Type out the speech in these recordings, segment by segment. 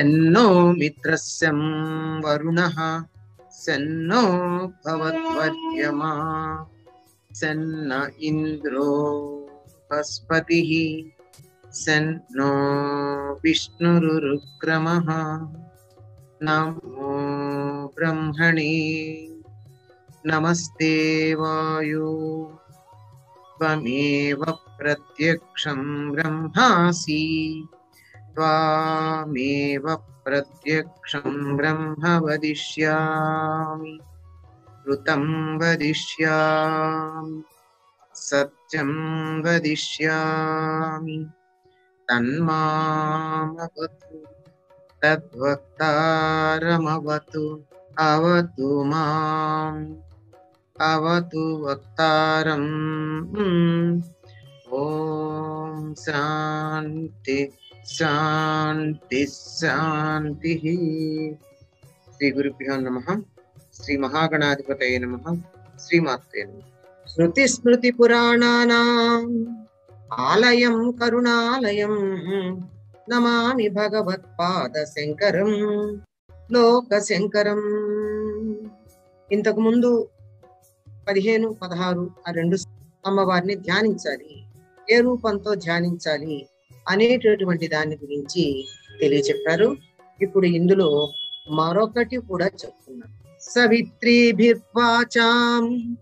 శన్నో మిత్రస్యం వరుణః శన్నో భవద్వర్యమా శన్న ఇంద్రో బృహస్పతిః శన్నో విష్ణురురుక్రమः నమో బ్రహ్మణే నమస్తే వాయు త్వమేవ ప్రత్యక్షం బ్రహ్మాసి त्वामेव प्रत्यक्षं ब्रह्म वदिष्यामि ऋतं वदिष्यामि सत्यं वदिष्यामि तन्मामवतु तद्वक्तारमवतु अवतु माम् अवतु वक्तारम् ॐ शान्ति శాంతి శాంతి శ్రీ గురుభ్యో నమ శ్రీ మహాగణాధిపతయ నమ శ్రీమాత్రే నమ శృతి స్మృతి పురాణానాం ఆలయం కరుణాలయం నమామి భగవత్పాద శంకరం లోక శంకరం ఇంతకు ముందు పదిహేను పదహారు ఆ రెండు అమ్మవారిని ధ్యానించాలి ఏ రూపంతో ధ్యానించాలి అనేటటువంటి దాని గురించి తెలియచెప్పారు ఇప్పుడు ఇందులో మరొకటి కూడా చెప్తున్నారు సవిత్రీభిర్వాచాం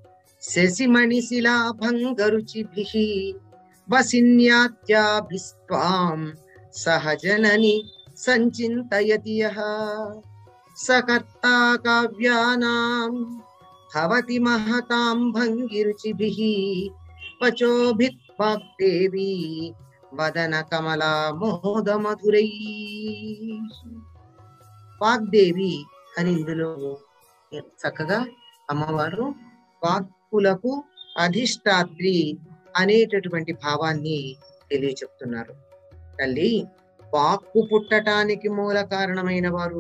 శశిమణిశిలాభంగరుచిభిః వసిన్యాద్యాభిస్త్వాం సహజనని సంచింతయతి యః సకర్తా కావ్యానాం భవతి మహతాం భంగిరుచిభిః వచోభిత్వాగ్దేవీ వదన కమలా మోద మధురై వాగ్దేవి అని ఇందులో చక్కగా అమ్మవారు వాక్కులకు అధిష్టాత్రి అనేటటువంటి భావాన్ని తెలియచెప్తున్నారు తల్లి వాక్కు పుట్టటానికి మూల కారణమైన వారు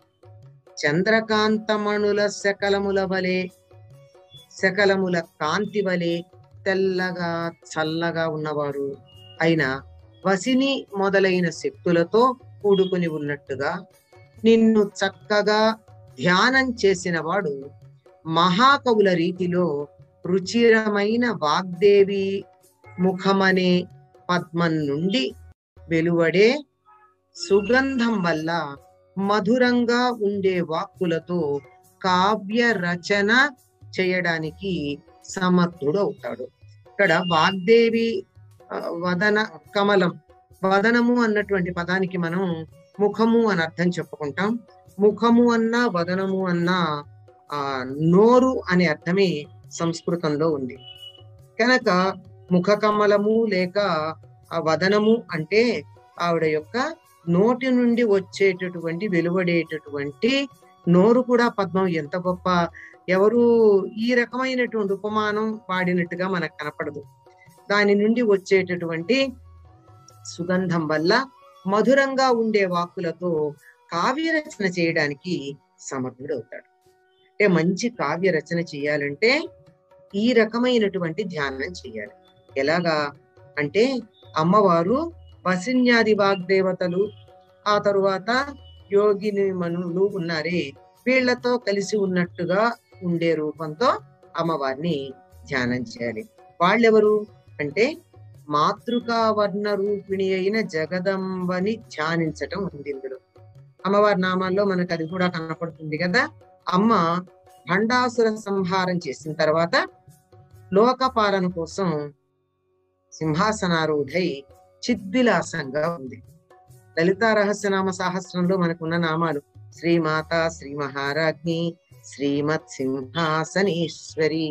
చంద్రకాంతమణుల శకలముల వలె శకలముల కాంతి వలె తెల్లగా చల్లగా ఉన్నవారు అయిన వసిని మొదలైన శక్తులతో కూడుకుని ఉన్నట్టుగా నిన్ను చక్కగా ధ్యానం చేసిన వాడు మహాకవుల రీతిలో రుచిరమైన వాగ్దేవి ముఖమనే పద్మం నుండి వెలువడే సుగంధం వల్ల మధురంగా ఉండే వాక్కులతో కావ్య రచన చేయడానికి సమర్థుడు అవుతాడు ఇక్కడ వాగ్దేవి వదన కమలం వదనము అన్నటువంటి పదానికి మనం ముఖము అని అర్థం చెప్పుకుంటాం ముఖము అన్న వదనము అన్న ఆ నోరు అనే అర్థమే సంస్కృతంలో ఉంది కనుక ముఖ కమలము లేక ఆ వదనము అంటే ఆవిడ యొక్క నోటి నుండి వచ్చేటటువంటి వెలువడేటటువంటి నోరు కూడా పద్మం ఎంత గొప్ప ఎవరు ఈ రకమైనటువంటి ఉపమానం వాడినట్టుగా మనకు కనపడదు దాని నుండి వచ్చేటటువంటి సుగంధం వల్ల మధురంగా ఉండే వాక్కులతో కావ్య రచన చేయడానికి సమర్థుడు అవుతాడు అంటే మంచి కావ్య రచన చేయాలంటే ఈ రకమైనటువంటి ధ్యానం చేయాలి ఎలాగా అంటే అమ్మవారు వసిన్యాది వాగ్దేవతలు ఆ తరువాత యోగిని మనులు ఉన్నారే వీళ్లతో కలిసి ఉన్నట్టుగా ఉండే రూపంతో అమ్మవారిని ధ్యానం చేయాలి వాళ్ళెవరు అంటే మాతృకా వర్ణ రూపిణి అయిన జగదంబని ధ్యానించటం ఉంది ఇందులో అమ్మవారి నామాల్లో మనకు అది కూడా కనపడుతుంది కదా అమ్మ భండాసుర సంహారం చేసిన తర్వాత లోకపాలన కోసం సింహాసనారూఢై చిద్విలాసంగా ఉంది లలితా రహస్యనామ సహస్రంలో మనకున్న నామాలు శ్రీమాత శ్రీ మహారాజ్ఞి శ్రీమత్ సింహాసనేశ్వరి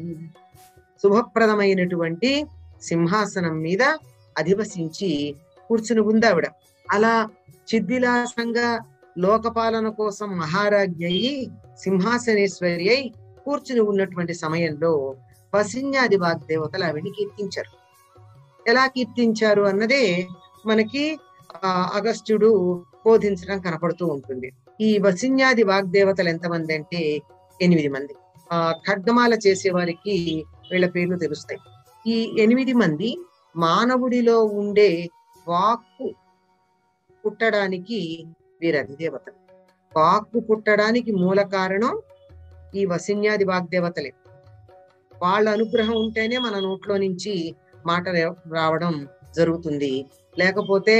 శుభప్రదమైనటువంటి సింహాసనం మీద అధివసించి కూర్చుని ఉంది ఆవిడ అలా చిద్విలాసంగా లోకపాలన కోసం మహారాజ్ఞి అయి సింహాసనేశ్వరి అయి కూర్చుని ఉన్నటువంటి సమయంలో వసిన్యాది వాగ్దేవతలు ఆవిడ్ని కీర్తించారు ఎలా కీర్తించారు అన్నదే మనకి ఆ అగస్త్యుడు బోధించడం కనపడుతూ ఉంటుంది ఈ వసిన్యాది వాగ్దేవతలు ఎంతమంది అంటే ఎనిమిది మంది ఆ ఖడ్గమాల చేసే వారికి వీళ్ళ పేర్లు తెలుస్తాయి ఈ ఎనిమిది మంది మానవుడిలో ఉండే వాక్కు పుట్టడానికి వీరి అధిదేవతలు కాకు పుట్టడానికి మూల కారణం ఈ వసిన్యాది వాగ్దేవతలే వాళ్ళ అనుగ్రహం ఉంటేనే మన నోట్లో నుంచి మాట రే- రావడం జరుగుతుంది లేకపోతే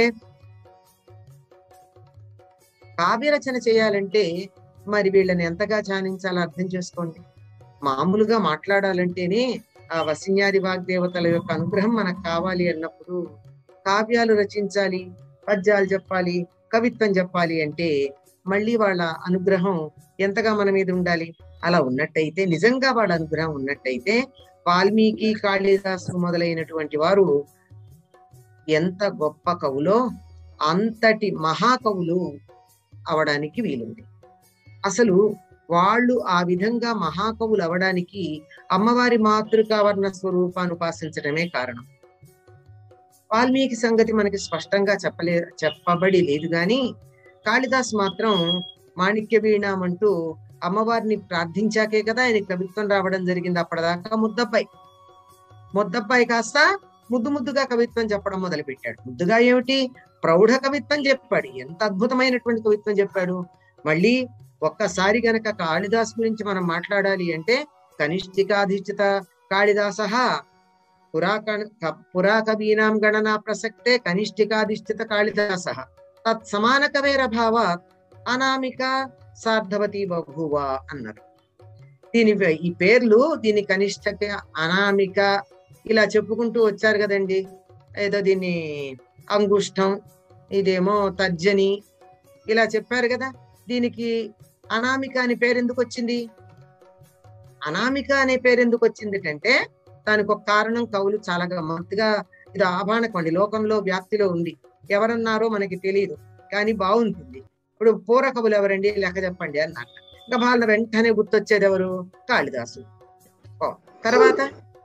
కావ్య రచన చేయాలంటే మరి వీళ్ళని ఎంతగా ధ్యానించాలో అర్థం చేసుకోండి మామూలుగా మాట్లాడాలంటేనే ఆ వసిన్యాది వాగ్దేవతల యొక్క అనుగ్రహం మనకు కావాలి అన్నప్పుడు కావ్యాలు రచించాలి పద్యాలు చెప్పాలి కవిత్వం చెప్పాలి అంటే మళ్ళీ వాళ్ళ అనుగ్రహం ఎంతగా మన మీద ఉండాలి అలా ఉన్నట్టయితే నిజంగా వాళ్ళ అనుగ్రహం ఉన్నట్టయితే వాల్మీకి కాళిదాసు మొదలైనటువంటి వారు ఎంత గొప్ప కవులో అంతటి మహాకవులు అవడానికి వీలుంది అసలు వాళ్ళు ఆ విధంగా మహాకవులు అవడానికి అమ్మవారి మాతృకావర్ణ స్వరూపాన్ని ఉపాసించడమే కారణం వాల్మీకి సంగతి మనకి స్పష్టంగా చెప్పలే చెప్పబడి లేదు గాని కాళిదాస్ మాత్రం మాణిక్య వీణామంటూ అమ్మవారిని ప్రార్థించాకే కదా ఆయన కవిత్వం రావడం జరిగింది అప్పటిదాకా ముద్దబ్బాయి ముద్దబ్బాయి కాస్త ముద్దు ముద్దుగా కవిత్వం చెప్పడం మొదలు పెట్టాడు ముద్దుగా ఏమిటి ప్రౌఢ కవిత్వం చెప్పాడు ఎంత అద్భుతమైనటువంటి కవిత్వం చెప్పాడు మళ్ళీ ఒక్కసారి గనక కాళిదాస్ గురించి మనం మాట్లాడాలి అంటే కనిష్ఠికాధిష్ఠిత కాళిదాస పురా పురా కవీనాం గణనా ప్రసక్తే కనిష్ఠికాధిష్ఠిత కాళిదాస తత్ సమాన కవేర భావాత్ అనామిక సార్థవతి బభువ అన్నారు దీని ఈ పేర్లు దీని కనిష్ఠక అనామిక ఇలా చెప్పుకుంటూ వచ్చారు కదండి ఏదో దీన్ని అంగుష్టం ఇదేమో తర్జని ఇలా చెప్పారు కదా దీనికి అనామిక అనే పేరు ఎందుకు వచ్చింది అనామిక అనే పేరు ఎందుకు వచ్చింది అంటే దానికి ఒక కారణం కవులు చాలా గమ్మత్తుగా ఇది ఆభాణకండి లోకంలో వ్యాప్తిలో ఉంది ఎవరన్నారో మనకి తెలియదు కానీ బాగుంటుంది ఇప్పుడు పూర్వ కవులు ఎవరండి లెక్క చెప్పండి అన్నారు ఇంకా వాళ్ళ వెంటనే గుర్తొచ్చేది ఎవరు కాళిదాసు ఓ, తర్వాత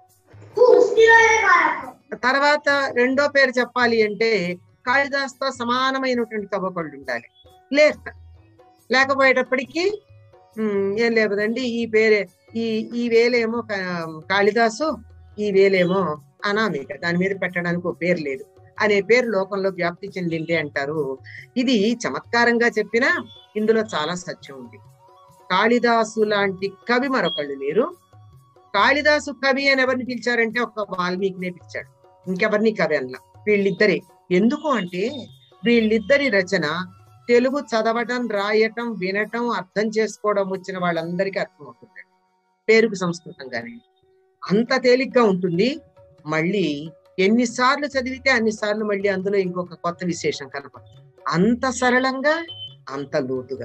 తర్వాత రెండో పేరు చెప్పాలి అంటే కాళిదాస్తో సమానమైనటువంటి కవ్వకొళ్ళు ఉండాలి లేక లేకపోయేటప్పటికీ ఉమ్, ఏం లేదండి ఈ పేరే ఈ ఈ వేలేమో కా- కాళిదాసు ఈ వేలేమో అనామిక దాని మీద పెట్టడానికి ఒక పేరు లేదు అనే పేరు లోకంలో వ్యాప్తి చెందింది అంటారు ఇది చమత్కారంగా చెప్పినా ఇందులో చాలా సత్యం ఉంది కాళిదాసు లాంటి కవి మరొకళ్ళు లేరు కాళిదాసు కవి అని ఎవరిని పిలిచారంటే ఒక్క వాల్మీకినే పిలిచాడు ఇంకెవరిని కవి అనలా వీళ్ళిద్దరే ఎందుకు అంటే వీళ్ళిద్దరి రచన తెలుగు చదవటం రాయటం వినటం అర్థం చేసుకోవడం వచ్చిన వాళ్ళందరికీ అర్థమవుతుంది పేరుకు సంస్కృతంగానే అంత తేలిగ్గా ఉంటుంది మళ్ళీ ఎన్నిసార్లు చదివితే అన్నిసార్లు మళ్ళీ అందులో ఇంకొక కొత్త విశేషం కనపడుతుంది అంత సరళంగా అంత లోతుగా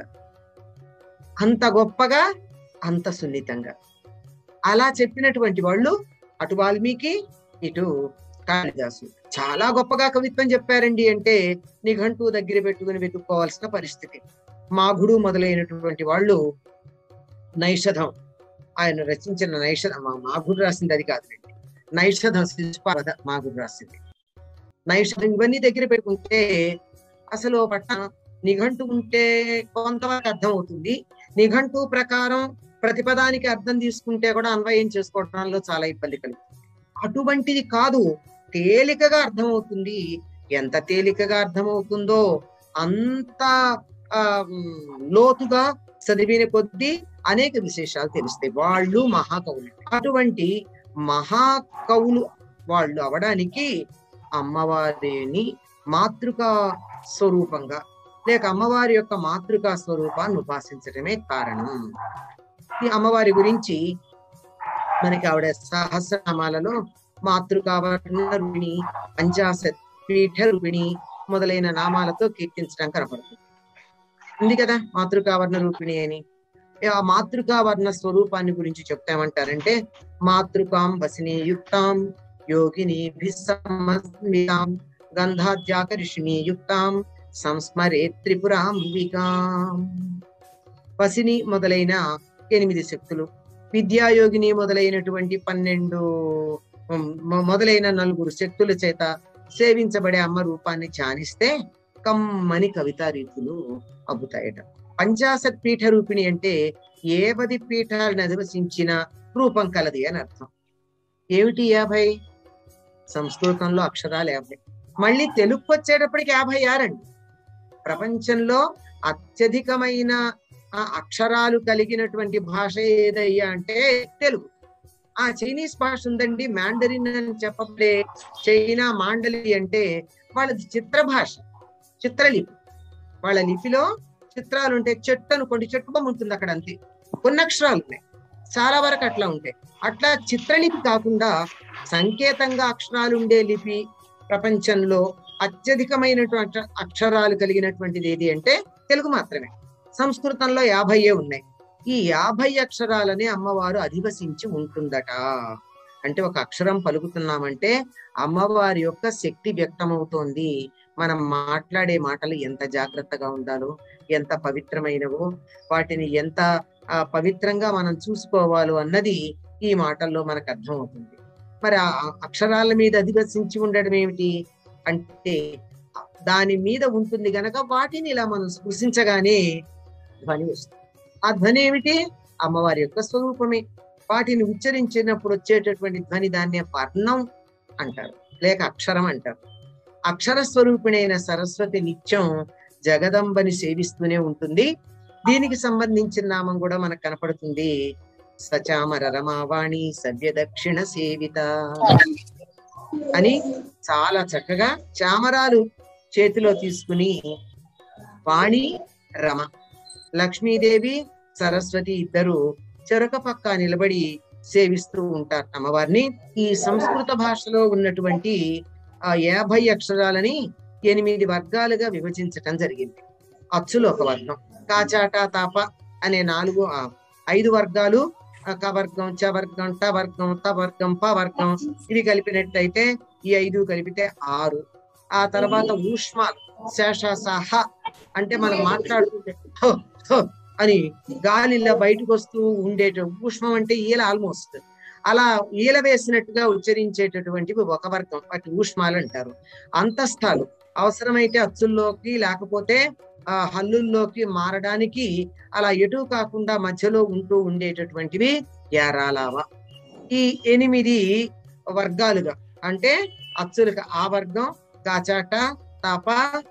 అంత గొప్పగా అంత సున్నితంగా అలా చెప్పినటువంటి వాళ్ళు అటు వాల్మీకి ఇటు కాళిదాసు చాలా గొప్పగా కవిత్వం చెప్పారండి అంటే నిఘంటు దగ్గర పెట్టుకుని వెతుక్కోవాల్సిన పరిస్థితి మాఘుడు మొదలైనటువంటి వాళ్ళు నైషధం ఆయన రచించిన నైషధం మా మాఘుడు రాసింది అది కాదులేండి నైషధం శిల్పావధ మాఘుడు రాసింది నైషధం ఇవన్నీ దగ్గర పెట్టుకుంటే అసలు ఓ పట్ట నిఘంటు ఉంటే కొంతవరకు అర్థం అవుతుంది నిఘంటు ప్రకారం ప్రతిపదానికి అర్థం తీసుకుంటే కూడా అన్వయం చేసుకోవడంలో చాలా ఇబ్బంది కలుగుతుంది అటువంటిది కాదు తేలికగా అర్థమవుతుంది ఎంత తేలికగా అర్థమవుతుందో అంత ఆ, ఉమ్, లోతుగా చదివిన కొద్దీ అనేక విశేషాలు తెలుస్తాయి వాళ్ళు మహాకవులు అటువంటి మహాకవులు వాళ్ళు అవడానికి అమ్మవారిని మాతృకా స్వరూపంగా లేక అమ్మవారి యొక్క మాతృకా స్వరూపాన్ని ఉపాసించడమే కారణం ఈ అమ్మవారి గురించి మనకి ఆవిడ సహస్రనామాలలో మాతృకావర్ణ రూపిణి పంచాశత్ పీఠ రూపిణి మొదలైన నామాలతో కీర్తించడం కనపడుతుంది ఉంది కదా మాతృకావర్ణ రూపిణి అని ఆ మాతృకావర్ణ స్వరూపాన్ని గురించి చెప్తామంటారంటే మాతృకాం వసిని యుక్తాం యోగిని సమస్మితాం గంధాధ్యాకరిషిణి యుక్తాం సంస్మరే త్రిపురాంబికాం వసిని మొదలైన ఎనిమిది శక్తులు విద్యాయోగిని మొదలైనటువంటి పన్నెండు ఉమ్, మొ- మొదలైన నలుగురు శక్తుల చేత సేవించబడే అమ్మ రూపాన్ని ధ్యానిస్తే కమ్మని కవితా రీతులు అబ్బుతాయట పంచాశత్ పీఠ రూపిణి అంటే ఏవది పీఠాలను అధివసించిన రూపం కలది అని అర్థం ఏమిటి యాభై సంస్కృతంలో అక్షరాలు యాభై మళ్ళీ తెలుగు వచ్చేటప్పటికి యాభై ఆరండి ప్రపంచంలో అత్యధికమైన ఆ అక్షరాలు కలిగినటువంటి భాష ఏదయ్యా అంటే తెలుగు ఆ చైనీస్ భాష ఉందండి మ్యాండరిన్ అని చెప్పబడే చైనా మాండలి అంటే వాళ్ళది చిత్ర భాష చిత్రలిపి వాళ్ళ లిపిలో చిత్రాలు ఉంటాయి చెట్టు అనుకోండి చెట్టు బొమ్మ ఉంటుంది అక్కడ అంతే కొన్ని అక్షరాలు ఉన్నాయి చాలా వరకు అట్లా ఉంటాయి అట్లా చిత్రలిపి కాకుండా సంకేతంగా అక్షరాలు ఉండే లిపి ప్రపంచంలో అత్యధికమైనటువంటి అక్షరాలు కలిగినటువంటిది ఏది అంటే తెలుగు మాత్రమే సంస్కృతంలో యాభైయే ఉన్నాయి ఈ యాభై అక్షరాలని అమ్మవారు అధివసించి ఉంటుందట అంటే ఒక అక్షరం పలుకుతున్నామంటే అమ్మవారి యొక్క శక్తి వ్యక్తమవుతోంది మనం మాట్లాడే మాటలు ఎంత జాగ్రత్తగా ఉండాలో ఎంత పవిత్రమైనవో వాటిని ఎంత ఆ, పవిత్రంగా మనం చూసుకోవాలో అన్నది ఈ మాటల్లో మనకు అర్థమవుతుంది మరి ఆ అక్షరాల మీద అధివసించి ఉండడం ఏమిటి అంటే దాని మీద ఉంటుంది గనక వాటిని ఇలా మనం స్పృశించగానే ధ్వని వస్తుంది ఆ ధ్వని ఏమిటి అమ్మవారి యొక్క స్వరూపమే వాటిని ఉచ్చరించినప్పుడు వచ్చేటటువంటి ధ్వని దాన్ని వర్ణం అంటారు లేక అక్షరం అంటారు అక్షర స్వరూపిణైన సరస్వతి నిత్యం జగదంబని సేవిస్తూనే ఉంటుంది దీనికి సంబంధించిన నామం కూడా మనకు కనపడుతుంది సచామర రమావాణి సవ్య దక్షిణ సేవిత అని చాలా చక్కగా చామరాలు చేతిలో తీసుకుని వాణి రమ లక్ష్మీదేవి సరస్వతి ఇద్దరు చెరక పక్క నిలబడి సేవిస్తూ ఉంటారు అమ్మవారిని ఈ సంస్కృత భాషలో ఉన్నటువంటి ఆ యాభై అక్షరాలని ఎనిమిది వర్గాలుగా విభజించటం జరిగింది అచ్చులు ఒక వర్గం కాచాట తాప అనే నాలుగు ఆ, ఐదు వర్గాలు ఆ, క వర్గం చ వర్గం ట వర్గం త వర్గం ప వర్గం ఇవి కలిపినట్టయితే ఈ ఐదు కలిపితే ఆరు ఆ తర్వాత ఊష్మాలు శేష సహ అంటే మనం మాట్లాడుతుంటే హో, హో అని గాలి ఇలా బయటకు వస్తూ ఉండేట ఊష్మం అంటే ఈల ఆల్మోస్ట్ అలా ఈల వేసినట్టుగా ఉచ్చరించేటటువంటివి ఒక వర్గం వాటి ఊష్మాలు అంటారు అంతస్థాలు అవసరమైతే అచ్చుల్లోకి లేకపోతే ఆ హల్లుల్లోకి మారడానికి అలా ఎటు కాకుండా మధ్యలో ఉంటూ ఉండేటటువంటివి యారాలావ ఈ ఎనిమిది వర్గాలుగా అంటే అచ్చులకు ఆ వర్గం కాచాట తప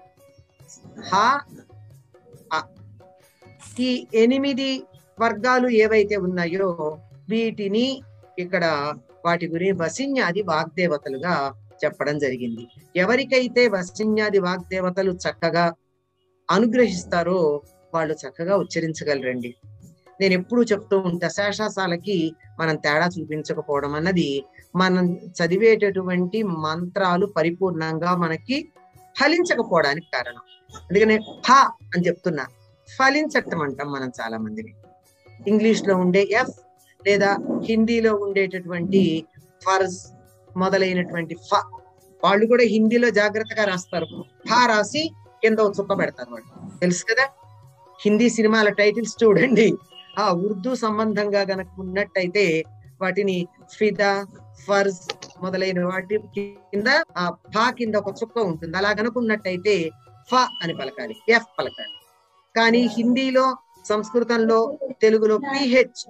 హ అ. ఈ ఎనిమిది వర్గాలు ఏవైతే ఉన్నాయో వీటిని ఇక్కడ వాటి గురించి వసిన్యాది వాగ్దేవతలుగా చెప్పడం జరిగింది ఎవరికైతే వసిన్యాది వాగ్దేవతలు చక్కగా అనుగ్రహిస్తారో వాళ్ళు చక్కగా ఉచ్చరించగలరండి నేను ఎప్పుడూ చెప్తూ ఉంటా శేషాసాలకి మనం తేడా చూపించకపోవడం అన్నది మనం చదివేటటువంటి మంత్రాలు పరిపూర్ణంగా మనకి ఫలించకపోవడానికి కారణం అందుకనే ఫ అని చెప్తున్నా ఫలించటం అంటాం మనం చాలా మందిని ఇంగ్లీష్ లో ఉండే ఎఫ్ లేదా హిందీలో ఉండేటటువంటి ఫర్జ్ మొదలైనటువంటి ఫ వాళ్ళు కూడా హిందీలో జాగ్రత్తగా రాస్తారు ఫ రాసి కింద ఒక చుక్క పెడతారు వాళ్ళు తెలుసు కదా హిందీ సినిమాల టైటిల్స్ చూడండి ఆ ఉర్దూ సంబంధంగా గనక ఉన్నట్టయితే వాటిని ఫిదా ఫర్జ్ మొదలైన వాటి కింద ఆ ఫా కింద ఒక చుక్క ఉంటుంది అలా గనుకున్నట్టయితే ఫ అని పలకాలి ఎఫ్ పలకాలి కానీ హిందీలో సంస్కృతంలో తెలుగులో పిహెచ్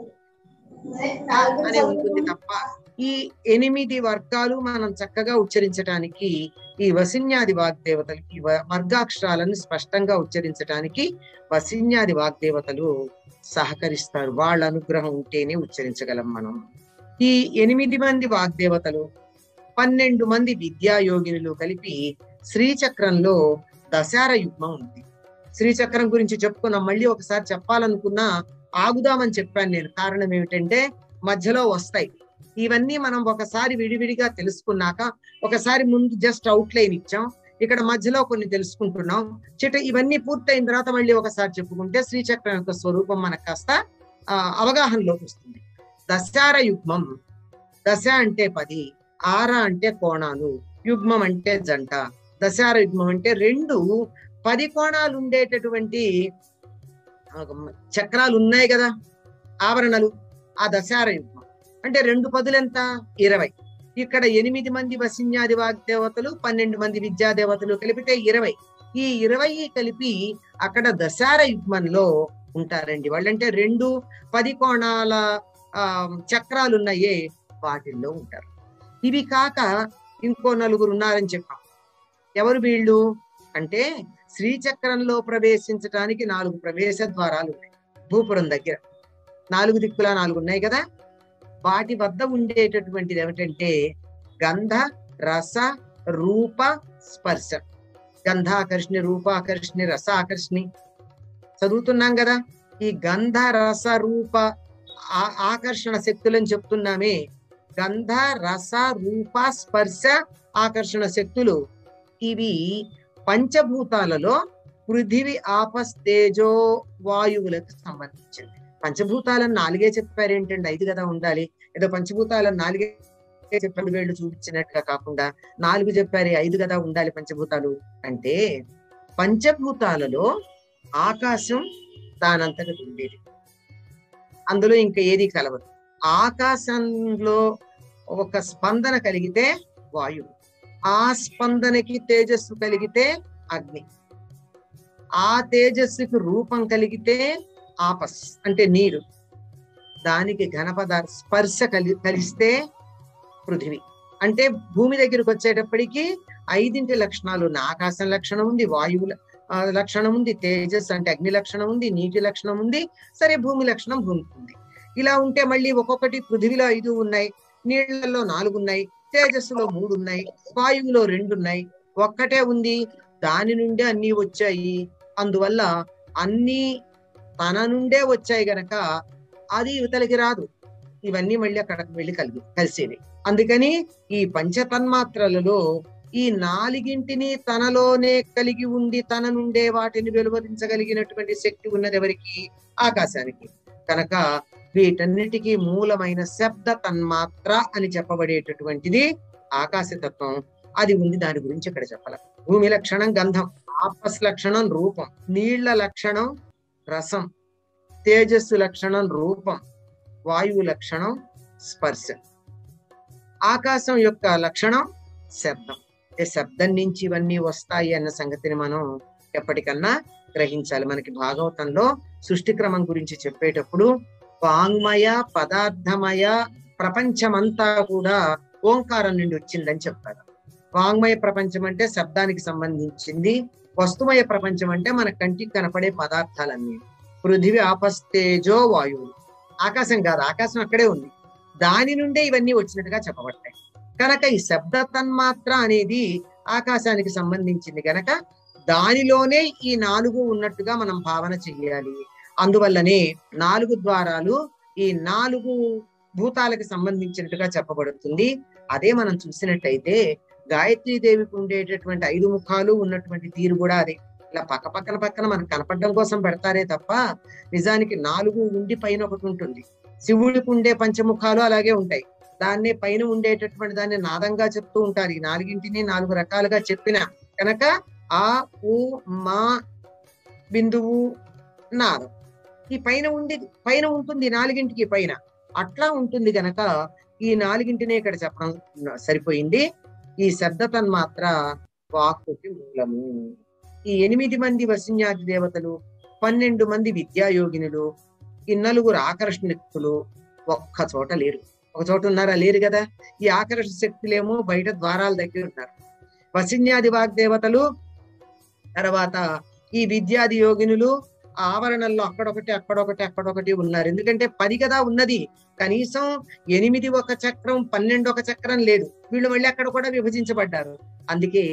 అనే ఉంటుంది తప్ప ఈ ఎనిమిది వర్గాలు మనం చక్కగా ఉచ్చరించడానికి ఈ వసిన్యాది వాగ్దేవతలు ఈ వ- వర్గాక్షరాలను స్పష్టంగా ఉచ్చరించడానికి వసిన్యాది వాగ్దేవతలు సహకరిస్తారు వాళ్ళ అనుగ్రహం ఉంటేనే ఉచ్చరించగలం మనం ఈ ఎనిమిది మంది వాగ్దేవతలు పన్నెండు మంది విద్యాయోగినులు కలిపి శ్రీచక్రంలో దశార యుగ్మం ఉంది శ్రీచక్రం గురించి చెప్పుకున్నాం మళ్ళీ ఒకసారి చెప్పాలనుకున్నా ఆగుదామని చెప్పాను నేను కారణం ఏమిటంటే మధ్యలో వస్తాయి ఇవన్నీ మనం ఒకసారి విడివిడిగా తెలుసుకున్నాక ఒకసారి ముందు జస్ట్ అవుట్ లైన్ ఇచ్చాం ఇక్కడ మధ్యలో కొన్ని తెలుసుకుంటున్నాం చిట ఇవన్నీ పూర్తయిన తర్వాత మళ్ళీ ఒకసారి చెప్పుకుంటే శ్రీచక్రం యొక్క స్వరూపం మనకు కాస్త ఆ, అవగాహనలోకి వస్తుంది దశార యుగ్మం దశ అంటే పది ఆర అంటే కోణాలు యుగ్మం అంటే జంట దశార యుగ్మం అంటే రెండు పది కోణాలు ఉండేటటువంటి ఆ, చక్రాలు ఉన్నాయి కదా ఆవరణలు ఆ దశార యుగ్మం అంటే రెండు పదులు ఎంత ఇరవై ఇక్కడ ఎనిమిది మంది వసిన్యాది వాగ్దేవతలు పన్నెండు మంది విద్యాదేవతలు కలిపితే ఇరవై ఈ ఇరవై కలిపి అక్కడ దశార యుగ్మంలో ఉంటారండి వాళ్ళంటే రెండు పది కోణాల ఆ చక్రాలు ఉన్నాయే వాటిల్లో ఉంటారు ఇవి కాక ఇంకో నలుగురు ఉన్నారని చెప్పాం ఎవరు వీళ్ళు అంటే శ్రీచక్రంలో ప్రవేశించటానికి నాలుగు ప్రవేశ ద్వారాలు ఉన్నాయి భూపురం దగ్గర నాలుగు దిక్కులా నాలుగు ఉన్నాయి కదా వాటి వద్ద ఉండేటటువంటిది ఏమిటంటే గంధ రస రూప స్పర్శ గంధాకర్షణి రూపాకర్షణి రసాకర్షణి చదువుతున్నాం కదా ఈ గంధ రస రూప ఆ- ఆకర్షణ శక్తులని చెప్తున్నామే గంధ రస రూప స్పర్శ ఆకర్షణ శక్తులు ఇవి పంచభూతాలలో పృథివి ఆపస్ తేజో వాయువులకు సంబంధించింది పంచభూతాలను నాలుగే చెప్పారేంటండి ఐదు కదా ఉండాలి ఏదో పంచభూతాలను నాలుగే చెప్పండి వేళ్ళు చూపించినట్టుగా కాకుండా నాలుగు చెప్పారు ఐదు కదా ఉండాలి పంచభూతాలు అంటే పంచభూతాలలో ఆకాశం దానంతట ఉండేది అందులో ఇంకా ఏది కలవదు ఆకాశంలో ఒక స్పందన కలిగితే వాయువు ఆ స్పందనకి తేజస్సు కలిగితే అగ్ని ఆ తేజస్సుకి రూపం కలిగితే ఆపస్ అంటే నీరు దానికి ఘన పదార్థ స్పర్శ కలి కలిస్తే పృథివీ అంటే భూమి దగ్గరికి వచ్చేటప్పటికి ఐదింటి లక్షణాలు ఉన్నాయి ఆకాశం లక్షణం ఉంది వాయువు ల- ఆ, లక్షణం ఉంది తేజస్ అంటే అగ్ని లక్షణం ఉంది నీటి లక్షణం ఉంది సరే భూమి లక్షణం భూమికి ఉంది ఇలా ఉంటే మళ్ళీ ఒక్కొక్కటి పృథివిలో ఐదు ఉన్నాయి నీళ్లలో నాలుగు ఉన్నాయి తేజస్సులో మూడు ఉన్నాయి వాయువులో రెండు ఉన్నాయి ఒక్కటే ఉంది దాని నుండే అన్ని వచ్చాయి అందువల్ల అన్ని తన నుండే వచ్చాయి గనక అది యువతలకి రాదు ఇవన్నీ మళ్ళీ అక్కడికి వెళ్ళి కలిగి కలిసేవి అందుకని ఈ పంచతన్మాత్రలలో ఈ నాలుగింటిని తనలోనే కలిగి ఉండి తన నుండే వాటిని వెలువరించగలిగినటువంటి శక్తి ఉన్నది ఎవరికి ఆకాశానికి కనుక వీటన్నిటికీ మూలమైన శబ్ద తన్మాత్ర అని చెప్పబడేటటువంటిది ఆకాశతత్వం అది ఉంది దాని గురించి ఇక్కడ చెప్పాలి భూమి లక్షణం గంధం ఆపస్ లక్షణం రూపం నీళ్ల లక్షణం రసం తేజస్సు లక్షణం రూపం వాయువు లక్షణం స్పర్శ ఆకాశం యొక్క లక్షణం శబ్దం అంటే శబ్దం నుంచి ఇవన్నీ వస్తాయి అన్న సంగతిని మనం ఎప్పటికన్నా గ్రహించాలి మనకి భాగవతంలో సృష్టి క్రమం గురించి చెప్పేటప్పుడు వాంగ్మయ పదార్థమయ ప్రపంచమంతా కూడా ఓంకారం నుండి వచ్చిందని చెప్తారు వాంగ్మయ ప్రపంచం అంటే శబ్దానికి సంబంధించింది వస్తుమయ ప్రపంచం అంటే మన కంటికి కనపడే పదార్థాలన్నీ పృథివి ఆపస్తేజో వాయువు ఆకాశం కాదు ఆకాశం అక్కడే ఉంది దాని నుండే ఇవన్నీ వచ్చినట్టుగా చెప్పబడతాయి కనుక ఈ శబ్ద తన్మాత్ర అనేది ఆకాశానికి సంబంధించింది గనక దానిలోనే ఈ నాలుగు ఉన్నట్టుగా మనం భావన చెయ్యాలి అందువల్లనే నాలుగు ద్వారాలు ఈ నాలుగు భూతాలకు సంబంధించినట్టుగా చెప్పబడుతుంది అదే మనం చూసినట్టయితే గాయత్రీ దేవికి ఉండేటటువంటి ఐదు ముఖాలు ఉన్నటువంటి తీరు కూడా అదే ఇలా పక్క పక్కన పక్కన మనకు కనపడడం కోసం పెడతారే తప్ప నిజానికి నాలుగు ఉండి పైన ఒకటి ఉంటుంది శివుడికి ఉండే పంచముఖాలు అలాగే ఉంటాయి దాన్నే పైన ఉండేటటువంటి దాన్ని నాదంగా చెప్తూ ఉంటారు ఈ నాలుగింటిని నాలుగు రకాలుగా చెప్పిన కనుక ఆ ఉ మా బిందువు నాదం ఈ పైన ఉండి పైన ఉంటుంది నాలుగింటికి పైన అట్లా ఉంటుంది గనక ఈ నాలుగింటినే ఇక్కడ చెప్పడం సరిపోయింది ఈ శబ్ద తన్మాత్ర వాక్కుకి మూలము ఈ ఎనిమిది మంది వసిన్యాది దేవతలు పన్నెండు మంది విద్యాయోగినులు ఈ నలుగురు ఆకర్షణిక్తులు ఒక్క చోట లేరు ఒక చోట ఉన్నారా లేరు కదా ఈ ఆకర్షణ శక్తులేమో బయట ద్వారాల దగ్గర ఉన్నారు వసిన్యాది వాగ్దేవతలు తర్వాత ఈ విద్యాది యోగినులు ఆ ఆవరణల్లో అక్కడొకటి అక్కడొకటి అక్కడొకటి ఉన్నారు ఎందుకంటే పది కదా ఉన్నది కనీసం ఎనిమిది ఒక చక్రం పన్నెండు ఒక చక్రం లేదు వీళ్ళు మళ్ళీ అక్కడ కూడా విభజించబడ్డారు అందుకే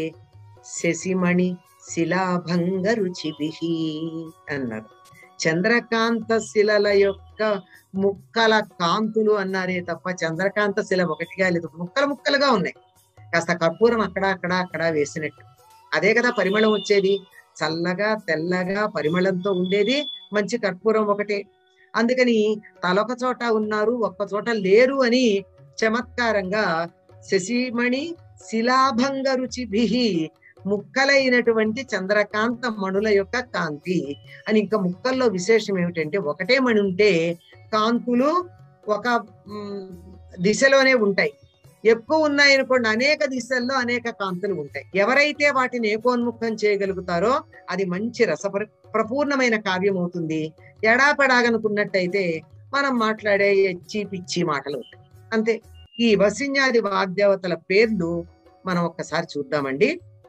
శశిమణి శిలాభంగ రుచిభి అన్నారు చంద్రకాంత శిలల యొక్క ముక్కల కాంతులు అన్నారే తప్ప చంద్రకాంత శిల ఒకటిగా లేదు ముక్కలు ముక్కలుగా ఉన్నాయి కాస్త కర్పూరం అక్కడ అక్కడ అక్కడ వేసినట్టు అదే కదా పరిమళం వచ్చేది చల్లగా తెల్లగా పరిమళంతో ఉండేది మంచి కర్పూరం ఒకటే అందుకని తలొక చోట ఉన్నారు ఒక్క చోట లేరు అని చమత్కారంగా శశిమణి శిలాభంగ రుచిభి ముక్కలైనటువంటి చంద్రకాంత మణుల యొక్క కాంతి అని ఇంకా ముక్కల్లో విశేషం ఏమిటంటే ఒకటే మణి ఉంటే కాంతులు ఒక మ్, దిశలోనే ఉంటాయి ఎక్కువ ఉన్నాయనుకోండి అనేక దిశల్లో అనేక కాంతులు ఉంటాయి ఎవరైతే వాటిని ఏకోన్ముఖం చేయగలుగుతారో అది మంచి రసపర ప్రపూర్ణమైన కావ్యం అవుతుంది ఎడాపెడాగనుకున్నట్టయితే మనం మాట్లాడే ఎచ్చి పిచ్చి మాటలు ఉంటాయి అంతే ఈ వసిన్యాది వాగ్దేవతల పేర్లు మనం ఒక్కసారి చూద్దామండి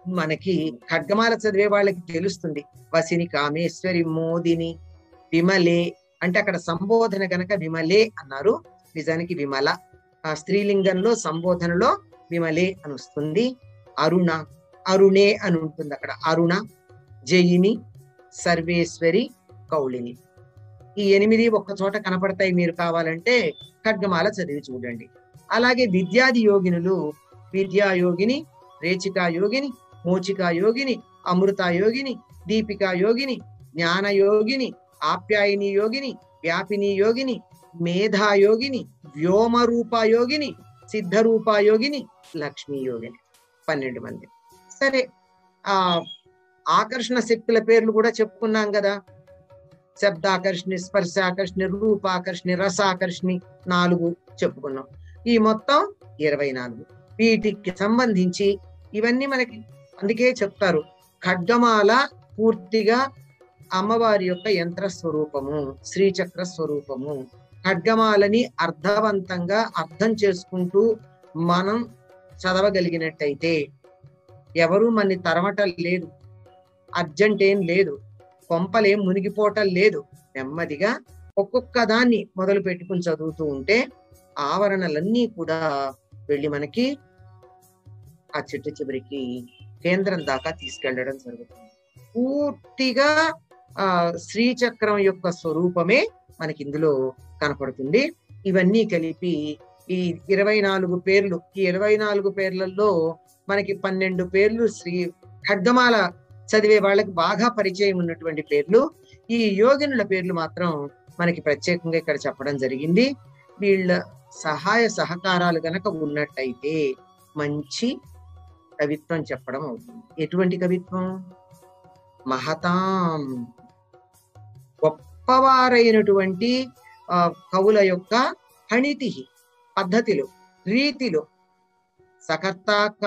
మనకి ఖడ్గమాల చదివే వాళ్ళకి తెలుస్తుంది వసిని కామేశ్వరి మోదిని విమలే అంటే అక్కడ సంబోధన గనక విమలే అన్నారు నిజానికి విమల ఆ స్త్రీలింగంలో సంబోధనలో విమలే అని వస్తుంది అరుణ అరుణే అని ఉంటుంది అక్కడ అరుణ జయిని సర్వేశ్వరి కౌళిని ఈ ఎనిమిది ఒక్క చోట కనపడతాయి మీరు కావాలంటే ఖడ్గమాల చదివి చూడండి అలాగే విద్యాది యోగినులు విద్యా యోగిని రేచికా యోగిని మోచికా యోగిని అమృత యోగిని దీపికా యోగిని జ్ఞాన యోగిని ఆప్యాయిని యోగిని వ్యాపిని యోగిని మేధా యోగిని వ్యోమ రూప యోగిని సిద్ధ రూప యోగిని లక్ష్మీ యోగిని పన్నెండు మంది సరే ఆ ఆకర్షణ శక్తుల పేర్లు కూడా చెప్పుకున్నాం కదా శబ్దాకర్షణి స్పర్శాకర్షణి రూపాకర్షణి రసాకర్షణి నాలుగు చెప్పుకున్నాం ఈ మొత్తం ఇరవై నాలుగు వీటికి సంబంధించి ఇవన్నీ మనకి అందుకే చెప్తారు ఖడ్గమాల పూర్తిగా అమ్మవారి యొక్క యంత్ర స్వరూపము శ్రీచక్ర స్వరూపము ఖడ్గమాలని అర్థవంతంగా అర్థం చేసుకుంటూ మనం చదవగలిగినట్టయితే ఎవరు మన్ని తరమటం లేదు అర్జెంట్ ఏం లేదు కొంపలేం మునిగిపోవటం లేదు నెమ్మదిగా ఒక్కొక్క దాన్ని మొదలు పెట్టుకుని చదువుతూ ఉంటే ఆవరణలన్నీ కూడా వెళ్ళి మనకి ఆ చిట్ట చివరికి కేంద్రం దాకా తీసుకెళ్లడం జరుగుతుంది పూర్తిగా ఆ శ్రీచక్రం యొక్క స్వరూపమే మనకి ఇందులో కనపడుతుంది ఇవన్నీ కలిపి ఈ ఇరవై నాలుగు పేర్లు ఈ ఇరవై నాలుగు పేర్లలో మనకి పన్నెండు పేర్లు శ్రీ ఖడ్గమాల చదివే వాళ్ళకి బాగా పరిచయం ఉన్నటువంటి పేర్లు ఈ యోగినుల పేర్లు మాత్రం మనకి ప్రత్యేకంగా ఇక్కడ చెప్పడం జరిగింది వీళ్ళ సహాయ సహకారాలు గనక ఉన్నట్టయితే మంచి కవిత్వం చెప్పడం అవుతుంది ఎటువంటి కవిత్వం మహతాం గొప్పవారైనటువంటి ఆ, కవుల యొక్క హణితి పద్ధతిలో రీతిలో సకర్త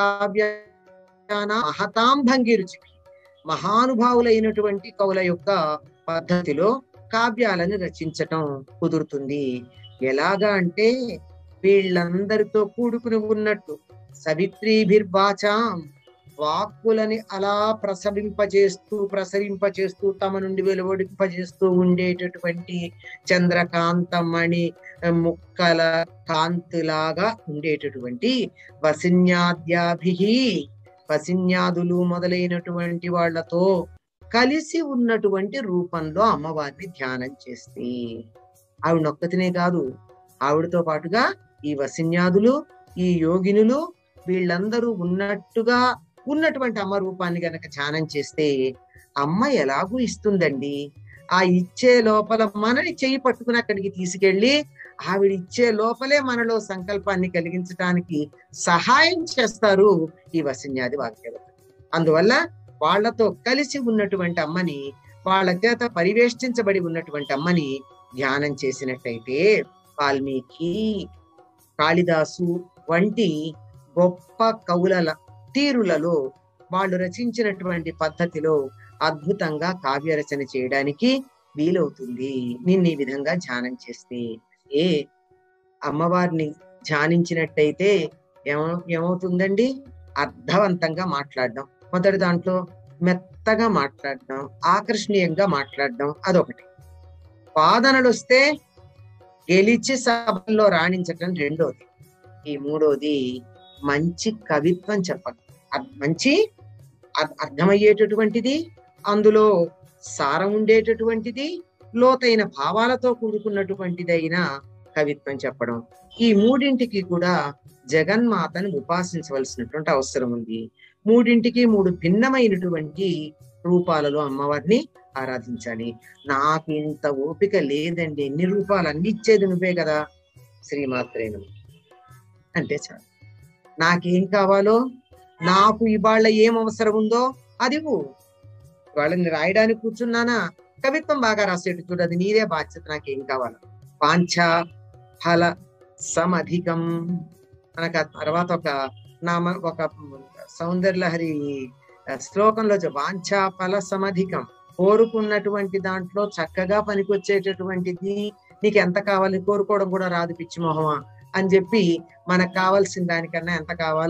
కావ్యాన మహతాం భంగిరుచి మహానుభావులైనటువంటి కవుల యొక్క పద్ధతిలో కావ్యాలను రచించటం కుదురుతుంది ఎలాగా అంటే వీళ్ళందరితో కూడుకుని ఉన్నట్టు సవిత్రీభిర్వాచాం వాక్కులని అలా ప్రసవింపజేస్తూ ప్రసరింపజేస్తూ తమ నుండి వెలువడింపజేస్తూ ఉండేటటువంటి చంద్రకాంతమణి ముక్కల కాంతిలాగా ఉండేటటువంటి వసిన్యాద్యాభి వసిన్యాదులు మొదలైనటువంటి వాళ్ళతో కలిసి ఉన్నటువంటి రూపంలో అమ్మవారిని ధ్యానం చేస్తే ఆవిడ నొక్కతినే కాదు ఆవిడతో పాటుగా ఈ వసిన్యాదులు ఈ యోగినులు వీళ్ళందరూ ఉన్నట్టుగా ఉన్నటువంటి అమ్మ రూపాన్ని గనక ధ్యానం చేస్తే అమ్మ ఎలాగూ ఇస్తుందండి ఆ ఇచ్చే లోపల మనని చెయ్యి పట్టుకుని అక్కడికి తీసుకెళ్ళి ఆవిడ ఇచ్చే లోపలే మనలో సంకల్పాన్ని కలిగించడానికి సహాయం చేస్తారు ఈ వసిన్యాది వాక్యవత అందువల్ల వాళ్ళతో కలిసి ఉన్నటువంటి అమ్మని వాళ్ళ చేత పరివేష్టించబడి ఉన్నటువంటి అమ్మని ధ్యానం చేసినట్టయితే వాల్మీకి కాళిదాసు వంటి గొప్ప కవుల తీరులలో వాళ్ళు రచించినటువంటి పద్ధతిలో అద్భుతంగా కావ్య రచన చేయడానికి వీలవుతుంది నిన్ను ఈ విధంగా ధ్యానం చేస్తే ఏ అమ్మవారిని ధ్యానించినట్టయితే ఏమ ఏమవుతుందండి అర్థవంతంగా మాట్లాడడం మొదటి దాంట్లో మెత్తగా మాట్లాడడం ఆకర్షణీయంగా మాట్లాడడం అదొకటి వాదనలు వస్తే గెలిచి సభల్లో రాణించటం రెండోది ఈ మూడోది మంచి కవిత్వం చెప్పడం అర్- మంచి అర్- అర్థమయ్యేటటువంటిది అందులో సారం ఉండేటటువంటిది లోతైన భావాలతో కూడుకున్నటువంటిదైన కవిత్వం చెప్పడం ఈ మూడింటికి కూడా జగన్మాతను ఉపాసించవలసినటువంటి అవసరం ఉంది మూడింటికి మూడు భిన్నమైనటువంటి రూపాలలో అమ్మవారిని ఆరాధించాలి నాకు ఇంత ఓపిక లేదండి ఎన్ని రూపాలు అన్ని ఇచ్చేది నువ్వే కదా శ్రీమాత్రేను అంటే చాలు నాకేం కావాలో నాకు ఇవాళ ఏం అవసరం ఉందో అది ఇవ్వు. ఇవాళ నేను రాయడానికి కూర్చున్నానా కవిత్వం బాగా రాసేట్టు చూడు అది నీదే బాధ్యత నాకేం కావాలో వాంఛ ఫల సమధికం మనకు ఆ తర్వాత ఒక నామ ఒక సౌందర్యలహరి ఆ, శ్లోకంలో చె- వాంఛ ఫల సమధికం కోరుకున్నటువంటి దాంట్లో చక్కగా పనికొచ్చేటటువంటిది నీకు ఎంత కావాలి కోరుకోవడం కూడా రాదు పిచ్చి మొహమా అని చెప్పి మనకు కావాల్సిన దానికన్నా ఎంత కావాలో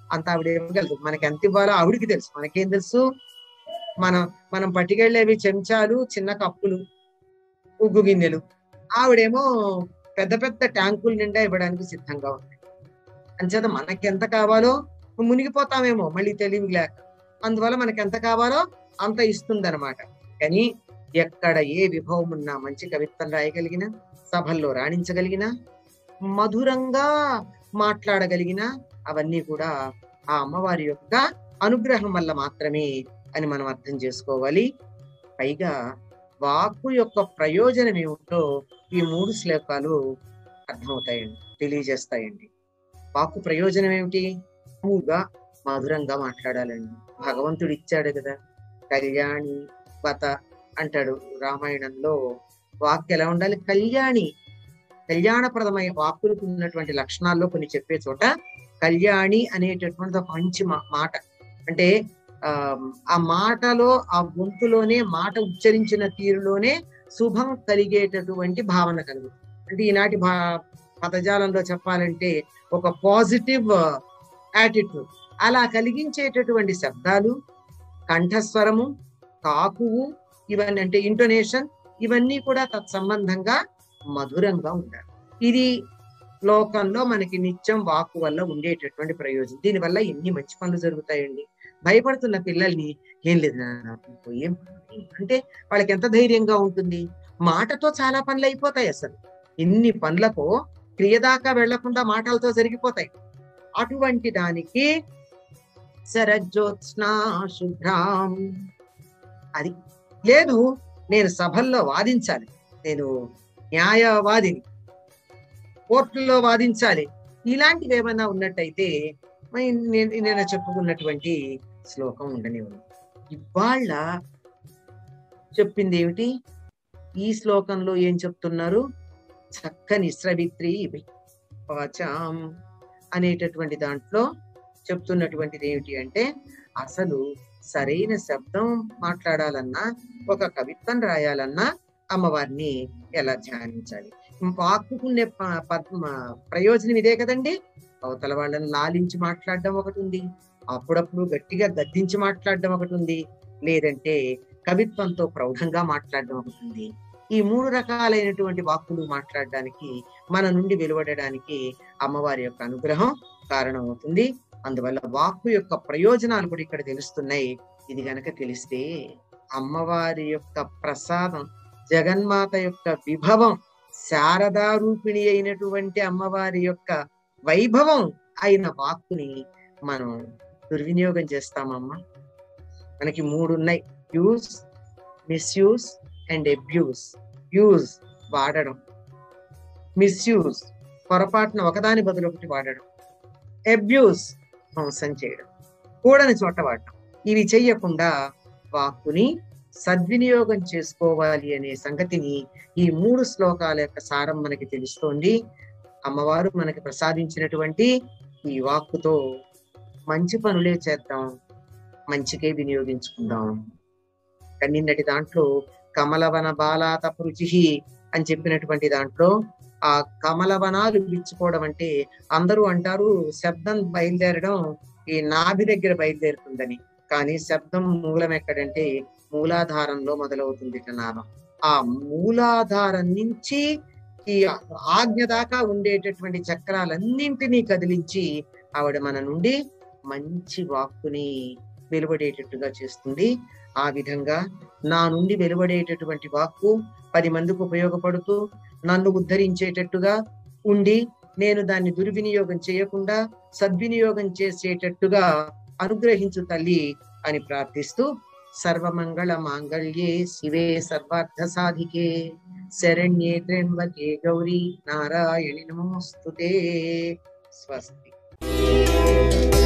అంత ఆవిడ ఇవ్వగలదు మనకి ఎంత ఇవ్వాలో ఆవిడికి తెలుసు మనకేం తెలుసు మనం మనం పట్టుకెళ్ళేవి చెంచాలు చిన్న కప్పులు ఉగ్గు గిన్నెలు ఆవిడేమో పెద్ద పెద్ద ట్యాంకుల నిండా ఇవ్వడానికి సిద్ధంగా ఉంది అంచేత మనకి ఎంత కావాలో మునిగిపోతామేమో మళ్ళీ తెలివి లేక అందువల్ల మనకి ఎంత కావాలో అంత ఇస్తుందన్నమాట కానీ ఎక్కడ ఏ విభవం ఉన్నా మంచి కవిత్వం రాయగలిగిన సభల్లో రాణించగలిగిన మధురంగా మాట్లాడగలిగిన అవన్నీ కూడా ఆ అమ్మవారి యొక్క అనుగ్రహం వల్ల మాత్రమే అని మనం అర్థం చేసుకోవాలి పైగా వాక్కు యొక్క ప్రయోజనం ఏమిటో ఈ మూడు శ్లోకాలు అర్థమవుతాయండి తెలియజేస్తాయండి వాక్కు ప్రయోజనం ఏమిటి ఎక్కువగా మధురంగా మాట్లాడాలండి భగవంతుడు ఇచ్చాడు కదా కళ్యాణి వత అంటాడు రామాయణంలో వాక్కు ఎలా ఉండాలి కళ్యాణి కళ్యాణప్రదమైన వాక్కులకు ఉన్నటువంటి లక్షణాల్లో కొన్ని చెప్పే చోట కళ్యాణి అనేటటువంటి ఒక మంచి మా- మాట అంటే ఆ ఆ మాటలో ఆ గొంతులోనే మాట ఉచ్చరించిన తీరులోనే శుభం కలిగేటటువంటి భావన కలుగుతుంది అంటే ఈనాటి భా పదజాలంలో చెప్పాలంటే ఒక పాజిటివ్ యాటిట్యూడ్ అలా కలిగించేటటువంటి శబ్దాలు కంఠస్వరము కాకువు ఇవన్నీ అంటే ఇంటోనేషన్ ఇవన్నీ కూడా తత్సంబంధంగా మధురంగా ఉండాలి ఇది లోకంలో మనకి నిత్యం వాక్కు వల్ల ఉండేటటువంటి ప్రయోజనం దీనివల్ల ఎన్ని మంచి పనులు జరుగుతాయండి భయపడుతున్న పిల్లల్ని ఏం లేదు నాన్న, ఇంకో ఏం పని?" అంటే వాళ్ళకి ఎంత ధైర్యంగా ఉంటుంది మాటతో చాలా పనులు అయిపోతాయి అసలు ఇన్ని పనులకు క్రియ దాకా వెళ్లకుండా మాటలతో జరిగిపోతాయి అటువంటి దానికి శరజ్యోత్స్నా శుభ్రాం అది లేదు నేను సభల్లో వాదించాలి నేను న్యాయవాదిని కోర్టుల్లో వాదించాలి ఇలాంటివి ఏమైనా ఉన్నట్టయితే మరి నేను నేను చెప్పుకున్నటువంటి శ్లోకం ఉండని ఉంది ఇవాళ చెప్పింది ఏమిటి ఈ శ్లోకంలో ఏం చెప్తున్నారు చక్కని స్రవిత్రి వాచాం అనేటటువంటి దాంట్లో చెప్తున్నటువంటిది ఏమిటి అంటే అసలు సరైన శబ్దం మాట్లాడాలన్నా ఒక కవిత్వం రాయాలన్నా అమ్మవారిని ఎలా ధ్యానించాలి వాక్కుకునే ప- పద్మ ప్రయోజనం ఇదే కదండి అవతల వాళ్ళని లాలించి మాట్లాడడం ఒకటి ఉంది అప్పుడప్పుడు గట్టిగా గద్దించి మాట్లాడడం ఒకటి ఉంది లేదంటే కవిత్వంతో ప్రౌఢంగా మాట్లాడడం ఒకటి ఉంది ఈ మూడు రకాలైనటువంటి వాక్కులు మాట్లాడడానికి మన నుండి వెలువడడానికి అమ్మవారి యొక్క అనుగ్రహం కారణమవుతుంది అందువల్ల వాక్కు యొక్క ప్రయోజనాలు కూడా ఇక్కడ తెలుస్తున్నాయి ఇది గనక తెలిస్తే అమ్మవారి యొక్క ప్రసాదం జగన్మాత యొక్క విభవం శారదా రూపిణి అయినటువంటి అమ్మవారి యొక్క వైభవం అయిన వాక్కుని మనం దుర్వినియోగం చేస్తామమ్మా మనకి మూడు ఉన్నాయి use misuse and abuse use వాడడం మిస్యూజ్ పొరపాటున ఒకదాని బదులు ఒకటి వాడడం అబ్యూస్ ధ్వంసం చేయడం కూడని చోట వాడడం ఇవి చెయ్యకుండా వాక్కుని సద్వినియోగం చేసుకోవాలి అనే సంగతిని ఈ మూడు శ్లోకాల యొక్క సారం మనకి తెలుస్తోంది అమ్మవారు మనకి ప్రసాదించినటువంటి ఈ వాక్కుతో మంచి పనులే చేద్దాం మంచికే వినియోగించుకుందాం కానీ నిన్నటి దాంట్లో కమలవన బాలాత రుచి అని చెప్పినటువంటి దాంట్లో ఆ కమలవనాలు విచ్చుకోవడం అంటే అందరూ అంటారు శబ్దం బయలుదేరడం ఈ నాభి దగ్గర బయలుదేరుతుందని కానీ శబ్దం మూలం ఎక్కడంటే మూలాధారంలో మొదలవుతుంది ఇట నాదం ఆ మూలాధారం నుంచి ఈ ఆజ్ఞ దాకా ఉండేటటువంటి చక్రాలన్నింటినీ కదిలించి ఆవిడ మన నుండి మంచి వాక్కుని వెలువడేటట్టుగా చేస్తుంది ఆ విధంగా నా నుండి వెలువడేటటువంటి వాక్కు పది మందికి ఉపయోగపడుతూ నన్ను ఉద్ధరించేటట్టుగా ఉండి నేను దాన్ని దుర్వినియోగం చేయకుండా సద్వినియోగం చేసేటట్టుగా అనుగ్రహించు తల్లి అని ప్రార్థిస్తూ సర్వమంగళ మాంగళ్యే శివే సర్వార్థ సాధికే శరణ్యే త్ర్యంబకే గౌరీ నారాయణి నమోస్తుతే స్వస్తి